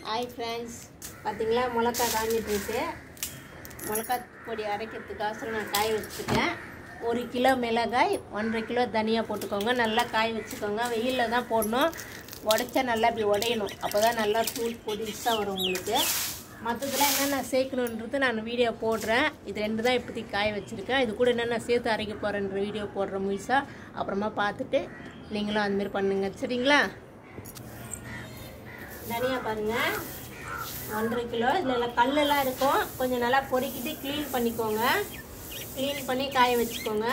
hi friends பார்த்தீங்களா மிளகா காஞ்சிட்டு இருக்கு மிளகா பொடி அரைக்கிறதுக்காக நான் காய வச்சுருக்கேன் ஒரு கிலோ மிளகாய் ஒன்றரை கிலோ தனியாக போட்டுக்கோங்க நல்லா காய வச்சுக்கோங்க வெயிலில் தான் போடணும் உடைச்சா நல்லா இப்படி உடையணும் அப்போ தான் நல்லா தூள் பொடிசாக வரும் உங்களுக்கு மற்றதெல்லாம் என்னென்ன சேர்க்கணுன்றது நான் வீடியோ போடுறேன் இது ரெண்டு தான் இப்போதைக்கு காய வச்சுருக்கேன் இது கூட என்னென்ன சேர்த்து அரைக்க போகிறேன்ற வீடியோ போடுறேன் முழுசாக அப்புறமா பார்த்துட்டு நீங்களும் அதுமாரி பண்ணுங்க சரிங்களா தனியா பாருங்க ஒன்றரை கிலோ இதில் எல்லாம் கல்லெல்லாம் இருக்கும் கொஞ்சம் நல்லா பொறுக்கிட்டு க்ளீன் பண்ணிக்கோங்க க்ளீன் பண்ணி காய வச்சுக்கோங்க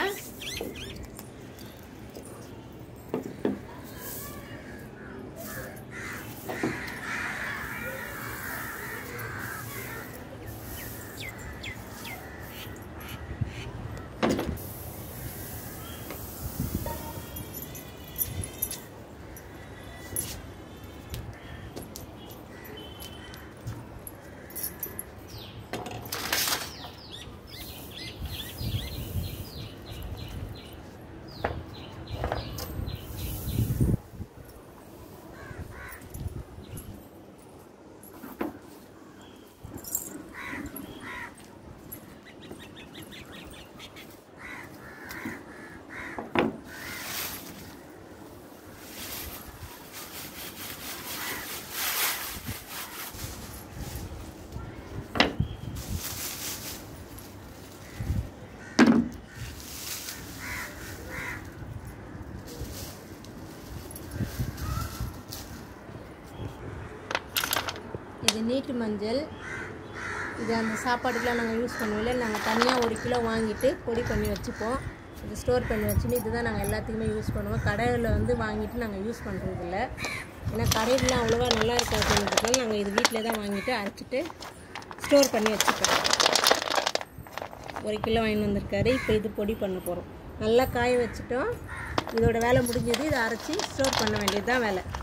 இது நீட்டு மஞ்சள் இது அந்த சாப்பாடுக்கெலாம் நாங்கள் யூஸ் பண்ணுவோம்ல நாங்கள் தனியாக ஒரு கிலோ வாங்கிட்டு பொடி பண்ணி வச்சுப்போம் இது ஸ்டோர் பண்ணி வச்சுன்னு இதுதான் நாங்கள் எல்லாத்துக்குமே யூஸ் பண்ணுவோம் கடையில் வந்து வாங்கிட்டு நாங்கள் யூஸ் பண்ணுறது இல்லை ஏன்னா கடையிலலாம் அவ்வளோவா நல்லா இருக்காதுன்றதுனால நாங்கள் இது வீட்டில் தான் வாங்கிட்டு அரைச்சிட்டு ஸ்டோர் பண்ணி வச்சுப்போம் ஒரு கிலோ வாங்கிட்டு வந்திருக்காரு இப்போ இது பொடி பண்ண போகிறோம் நல்லா காய வச்சுட்டோம் இதோட வேலை முடிஞ்சது இதை அரைச்சி ஸ்டோர் பண்ண வேண்டியது தான் வேலை